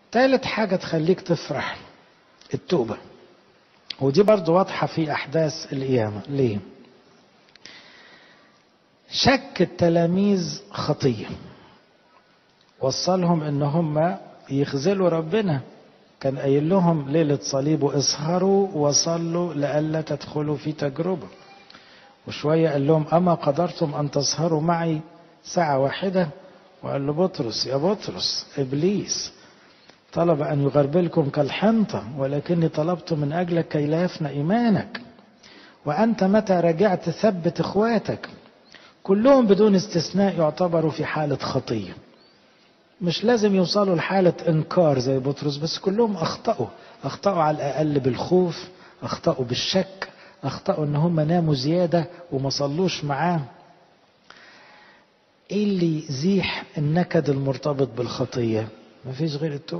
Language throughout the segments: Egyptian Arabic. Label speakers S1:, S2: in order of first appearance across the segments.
S1: تالت حاجة تخليك تفرح التوبة ودي برضو واضحة في أحداث القيامة ليه شك التلاميذ خطية وصلهم ان هم يخذلوا ربنا كان قايل لهم ليلة صليبه اسهروا وصلوا لئلا تدخلوا في تجربة وشوية قال لهم أما قدرتم أن تسهروا معي ساعة واحدة وقال له بطرس يا بطرس إبليس طلب أن يغربلكم كالحنطة ولكني طلبت من أجلك كي لا يفنى إيمانك وأنت متى رجعت ثبت إخواتك كلهم بدون استثناء يعتبروا في حالة خطية مش لازم يوصلوا لحالة إنكار زي بطرس بس كلهم أخطأوا أخطأوا على الأقل بالخوف أخطأوا بالشك أخطأوا إن هم ناموا زيادة وما صلوش معاه إيه اللي يزيح النكد المرتبط بالخطية مفيش غير التوبة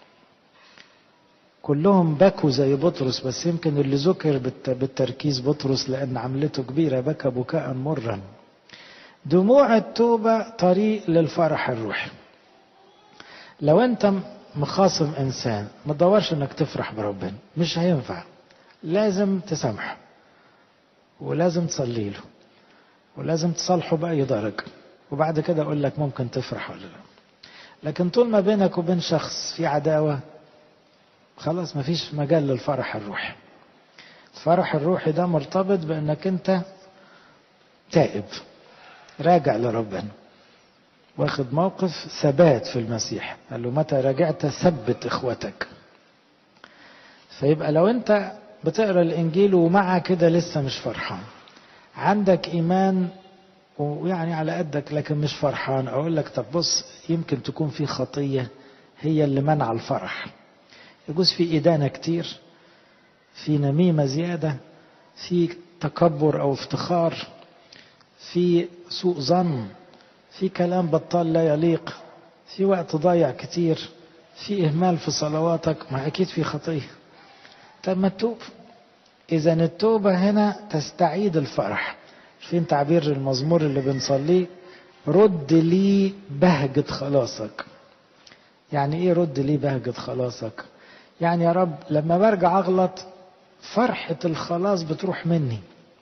S1: كلهم بكوا زي بطرس بس يمكن اللي ذكر بالتركيز بطرس لأن عملته كبيرة بكى بكاء مرا دموع التوبة طريق للفرح الروحي لو انت مخاصم انسان ما تدورش انك تفرح بربنا مش هينفع لازم تسامحه ولازم تصلي له ولازم تصالحه بأي درجة وبعد كده أقول لك ممكن تفرح ولا لا لكن طول ما بينك وبين شخص في عداوة خلاص مفيش مجال للفرح الروحي الفرح الروحي ده مرتبط بأنك أنت تائب راجع لربنا واخد موقف ثبات في المسيح قال له متى رجعت ثبت اخوتك فيبقى لو انت بتقرا الانجيل ومع كده لسه مش فرحان عندك ايمان ويعني على قدك لكن مش فرحان اقول لك طب بص يمكن تكون في خطيه هي اللي منع الفرح يجوز في ادانه كتير في نميمه زياده في تكبر او افتخار في سوء ظن في كلام بطال لا يليق في وقت ضايع كتير في إهمال في صلواتك ما أكيد في خطية طب ما تتوب إذا التوبة هنا تستعيد الفرح فين تعبير المزمور اللي بنصليه رد لي بهجة خلاصك يعني ايه رد لي بهجة خلاصك يعني يا رب لما برجع اغلط فرحة الخلاص بتروح مني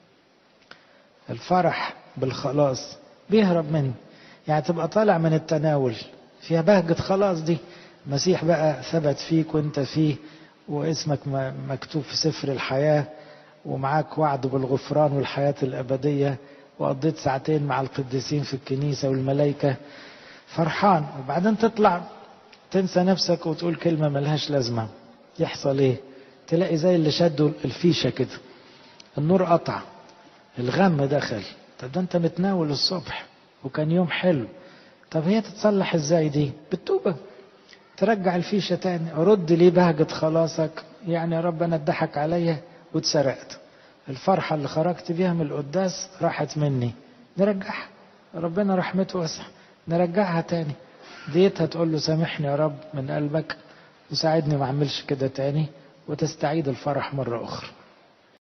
S1: الفرح بالخلاص بيهرب مني يعني تبقى طالع من التناول فيها بهجة خلاص دي المسيح بقى ثبت فيك وانت فيه واسمك مكتوب في سفر الحياة ومعاك وعد بالغفران والحياة الأبدية وقضيت ساعتين مع القديسين في الكنيسة والملائكة فرحان وبعدين تطلع تنسى نفسك وتقول كلمة ملهاش لازمة يحصل ايه تلاقي زي اللي شدوا الفيشة كده النور قطع الغم دخل طب ده انت متناول الصبح وكان يوم حلو طب هي تتصلح ازاي دي بالتوبة ترجع الفيشة تاني رد لي بهجة خلاصك يعني يا رب انا اتضحك عليا واتسرقت الفرحة اللي خرجت بيها من القداس راحت مني نرجعها ربنا رحمته واسعة نرجعها تاني ديتها تقول له سامحني يا رب من قلبك وساعدني ما اعملش كده تاني وتستعيد الفرح مرة أخرى